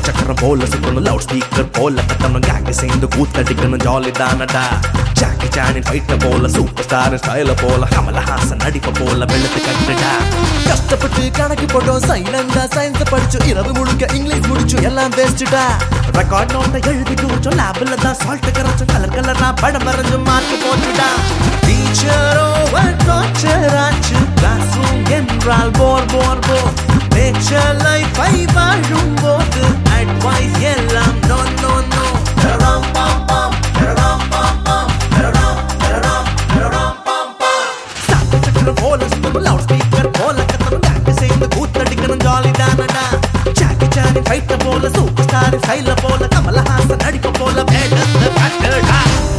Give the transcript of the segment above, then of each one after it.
சக்கரம் போல சுத்தணும் லவுட் ஸ்பீக்கர் போல கத்தணும் கேங்க சேர்ந்து கூத்தடிக்கணும் ஜாலி தானடா ஜாக்கி சானின் ஃபைட்ட போல சூப்பர் ஸ்டார் ஸ்டைல போல கமலஹாசன் நடிப்ப போல வெள்ளத்து கட்டுடா கஷ்டப்பட்டு கணக்கு போட்டோம் சைலண்டா சயின்ஸ் படிச்சு இரவு முழுக்க இங்கிலீஷ் முடிச்சு எல்லாம் வேஸ்ட்டுடா ரெக்கார்ட் நோட்டை எழுதி குறிச்சோம் லேபில் தான் சால்ட் கரைச்சோம் கலர் கலரா படம் வரைஞ்சு மார்க் போட்டுடா டீச்சரோ டார்ச்சர் ஆச்சு கிளாஸ் ரூம் என்றால் போர் போர் போர் நேச்சர் லைஃபை வாழும் போது அட்வைஸ் எல்லாம் நோ நோ நோ தரம் பாம் பாம் தரம் பாம் பாம் தரம் தரம் தரம் பாம் பாம் சாக்கு சக்கரம் போல சுத்தம் லவுட் ஸ்பீக்கர் போல கத்தணும் கேங்க சேர்ந்து கூத்தடிக்கணும் ஜாலி தானடா ஜாக்கி சானின் ஃபைட்ட போல சூப்பர் ஸ்டார் சைல போல கமலஹாசன் நடிப்ப போல வேடத்தை கட்டுடா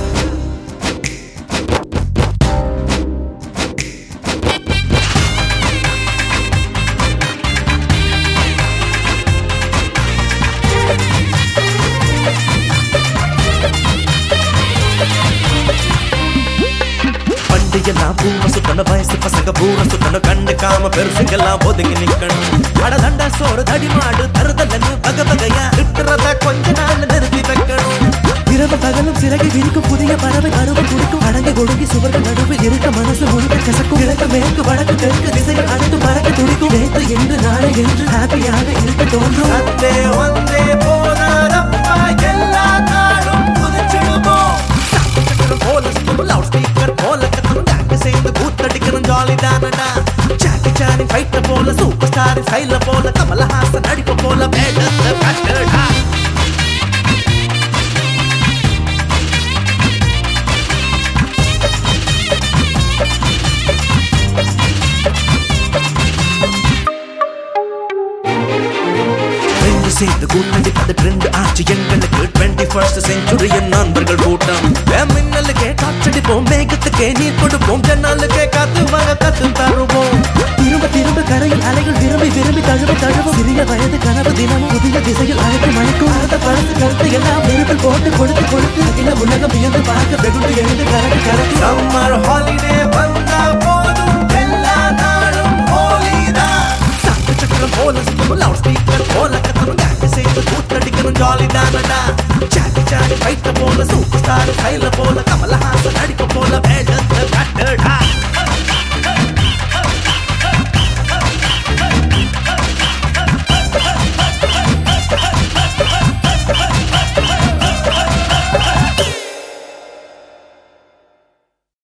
பண்டிகெல்லாம் பூம சுத்தன வயசு பசங்க பூர சுத்தன கண்டுக்காம பெருசுங்கெல்லாம் ஒதுங்கி நிக்கணும் அடதண்ட சோறு தடிமாடு தருதலன்னு வகை வகையா திட்டுறத கொஞ்ச நாள் நிறுத்தி வைக்கணும் இரவு பகலும் சிறகி விரிக்கும் புதிய பறவை கருவை குடிக்கும் அடங்கி ஒடுங்கி சுவர்கள் நடுவில் இருக்க மனசு முழுக்க கசக்கும் கிழக்கு மேற்கு வடக்கு தெற்கு திசைகள் அனைத்து பறக்க துடிக்கும் நேற்று என்று நாளை என்று ஹாப்பியாக இருக்க தோன்றும் அத்தே வந்தே போனாரப்பா எல்லா நாளும் புதிச்சிடுவோம் சக்கரம் போல சுத்தம் லவுட் ஸ்பீக்கர் போல கத்தணும் கேங்க சேர்ந்து கூத்தடிக்கணும் ஜாலி தானடா ஜாக்கி சானின் ஃபைட்ட போல சூப்பர் ஸ்டார் ஸ்டைல போல கமலஹாசன் நடிப்ப போல வேடத்தை கட்டுடா ரெண்டு சேர்ந்து கூட்டடிப்பது ட்ரெண்ட் ஆச்சு எங்களுக்கு டுவெண்ட்டி ஃபர்ஸ்ட் செஞ்சுரியின் நண்பர்கள் கூட்டம் மின்னலுக்கே காற்றடிப்போம் மேகத்துக்கே நீர் கொடுப்போம் ஜன்னாலுக்கே காத்து வாங்க கத்து தருவோம் திரும்ப திரும்ப கரையில் அலைகள் விரும்பி விரும்பி தழுவ தழுவும் சிறிய வயது கனவு தினமும் புதிய திசையில் அழைக்கும் அழைக்கும் அடுத்த பழத்து கருத்து எல்லாம் நெருப்பில் போட்டு கொடுத்து கொடுத்து அகில உலகம் வியந்து பார்க்க வெகுண்டு எழுந்து கரடி கரடி சம்மர் ஹாலிடே வந்தா போதும் எல்லா நாளும் ஹோலிதான் சாக்கு சக்கரம் போல சுத்தம் லவுட் ஸ்பீக்கர் போல கத்தணும் கேங்க சேர்ந்து கூத்தடிக்கணும் ஜாலி தானடா ஜாக்கி சானி ஃபைட்ட போல சூப்பர் ஸ்டார் ஸ்டைல போல கமலஹாசன் நடிப்ப போல வேட